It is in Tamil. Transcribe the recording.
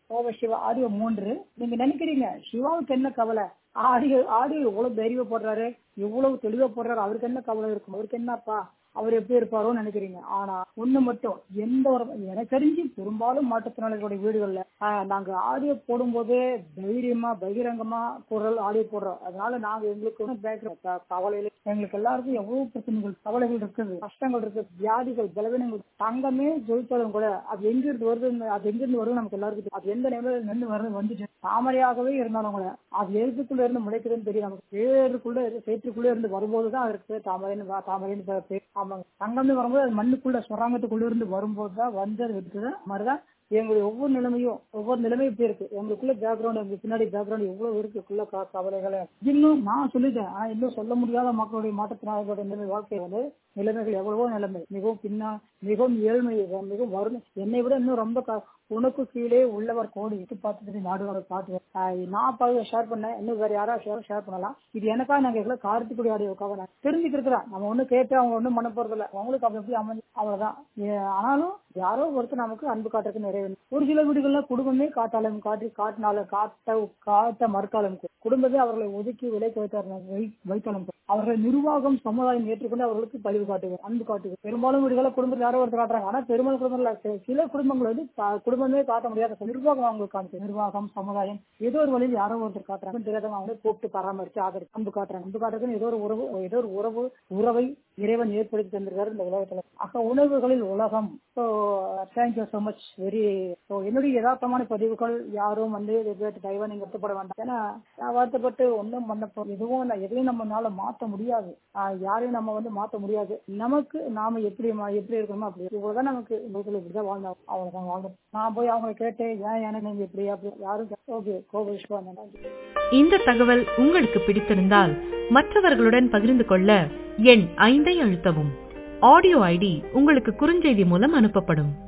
ஓவ சிவா ஆடியோ மூன்று நீங்க நினைக்கிறீங்க சிவாவுக்கு என்ன கவலை ஆடியோ ஆடியோ எவ்வளவு தைரியமா போடுறாரு எவ்வளவு தெளிவா போடுறாரு அவருக்கு என்ன கவலை இருக்கும் அவருக்கு என்னப்பா அவர் எப்படி இருப்பாரோன்னு நினைக்கிறீங்க ஆனா ஒண்ணு மட்டும் எந்த ஒரு எனக்கு தெரிஞ்சு பெரும்பாலும் மாற்றுத்திறனாளிகளுடைய வீடுகள்ல ஆஹ், நாங்க ஆடியோ போடும்போதே தைரியமா பகிரங்கமா குரல் ஆடியோ போடுறோம் அதனால நாங்க எங்களுக்கு ஒண்ணும் background க- கவலையில எங்களுக்கு எல்லாருக்கும் எவ்வளவு பிரச்சனைகள் கவலைகள் இருக்குது கஷ்டங்கள் இருக்கு வியாதிகள் பலவீனங்கள் தங்கமே ஜெயித்தாலும் கூட அது எங்க இருந்து வருது அது எங்க இருந்து வருது நமக்கு எல்லாருக்கும் தெரியும். அது எந்த நிலையில நின்று வருது வந்துச்சு தாமரையாகவே இருந்தாலும் கூட அது எழுத்துக்குள்ள இருந்து முளைக்குதுன்னு தெரியும் நமக்கு பேருக்குள்ள இரு- சேற்றுக்குள்ள இருந்து வரும்போதுதான் அதற்கு பேர் தாமரைன்னு வா- தாமரைன்னு பேர் பேர். ஆமாங்க தங்கம்னு வரும்போது அது மண்ணுக்குள்ள சுரங்கத்துக்குள்ள இருந்து வரும்போது தான் வந்து அது வெட்டுது மாதிரிதான் எங்களுடைய ஒவ்வொரு நிலைமையும் ஒவ்வொரு நிலைமையும் இப்படி இருக்கு எங்களுக்குள்ள பேக்ரவுண்ட் எங்களுக்கு பின்னாடி பேக்ரவுண்ட் எவ்வளவு இருக்குள்ள க- கவலைகளை இன்னும் நான் சொல்லிட்டேன் ஆனா இன்னும் சொல்ல முடியாத மக்களுடைய மாற்றத்தினாளர்களுடைய நிலைமை வாழ்க்கை வந்து நிலைமைகள் எவ்வளவோ நிலைமை மிகவும் பின்னா மிகவும் ஏழ்மை மிகவும் வறுமை என்னை விட இன்னும் ரொம்ப க- உனக்கு கீழே உள்ளவர் கோடி எட்டு பார்த்துட்டு நாடுகளை பார்த்து நான் பார்த்து ஷேர் பண்ணேன் இன்னும் வேற யாராவது ஷேர் ஷேர் பண்ணலாம் இது எனக்கா நாங்க எவ்வளவு கார்த்திக்குடி ஆடியோக்காக நான் தெரிஞ்சுக்கிறதுல நம்ம ஒண்ணு கேட்டு அவங்க ஒண்ணும் பண்ண போறது இல்ல அவங்களுக்கு அப்படி எப்படி அமைஞ்சு அவ்வளவுதான் ஏ, ஆனாலும் யாரோ ஒருத்தர் நமக்கு அன்பு காட்டுறதுக்கு நிறைய ஒரு சில வீடுகள்ல குடும்பமே காட்டாலும் காட்டி காட்டினாலும் காட்ட காட்ட மறுக்காலும் கூட. குடும்பமே அவர்களை ஒதுக்கி விலைக்கு வைத்தார் வை- வைத்தாலும் கூட. அவர்கள் நிர்வாகம் சமுதாயம் ஏற்றுக்கொண்டு அவர்களுக்கு பழிவு காட்டுவார் அன்பு காட்டுவார் பெரும்பாலும் வீடுகளில் குடும்பத்தில் யாரோ ஒருத்தர் காட்டுறாங்க ஆனா பெரும்பாலும் குடும்பங்கள்ல சி- சில குடும்பங்கள் வந்து கா- குடும்பமே காட்ட முடியாத நிர்வாகம் அவங்களுக்கு காமிச்சு நிர்வாகம் சமுதாயம் ஏதோ ஒரு வழியில் யாரோ ஒருத்தர் காட்டுறாங்க தெரியாதவங்க அவங்களே கூப்பிட்டு பராமரிச்சு ஆதரவு அன்பு காட்டுறாங்க அன்பு காட்டுறதுன்னு ஏதோ ஒரு உறவு ஏதோ ஒரு உறவு உறவை இறைவன் ஏற்படுத்தி தந்திருக்காரு இந்த உலகத்துல ஆக உணவுகளில் உலகம் so thank you so much very so என்னுடைய யதார்த்தமான பதிவுகள் யாரும் வந்து இதை கேட்டு தயவா நீங்க வருத்தப்பட வேண்டாம் ஏன்னா நான் வருத்தப்பட்டு ஒன்றும் பண்ண போ எதுவும் இல்லை எதையும் நம்மளால மாற்ற முடியாது ஆஹ் யாரையும் நம்ம வந்து மாற்ற முடியாது நமக்கு நாம எப்படி மா- எப்படி இருக்கணுமோ அப்படி இவ்வளவுதான் நமக்கு இந்த உலகத்துல இப்படிதான் வாழ்ந்தோம் அவ்வளவுதான் வாழ்ந்தோம் நான் போய் அவங்களை கேட்டு ஏன் எனக்கு நீங்க இப்படி அப்படி யாரும் ஓகே கோவில் விஸ்வா நன்றி இந்த தகவல் உங்களுக்கு பிடித்திருந்தால் மற்றவர்களுடன் பகிர்ந்து கொள்ள எண் ஐந்தை அழுத்தவும் ஆடியோ ஐடி உங்களுக்கு குறுஞ்செய்தி மூலம் அனுப்பப்படும்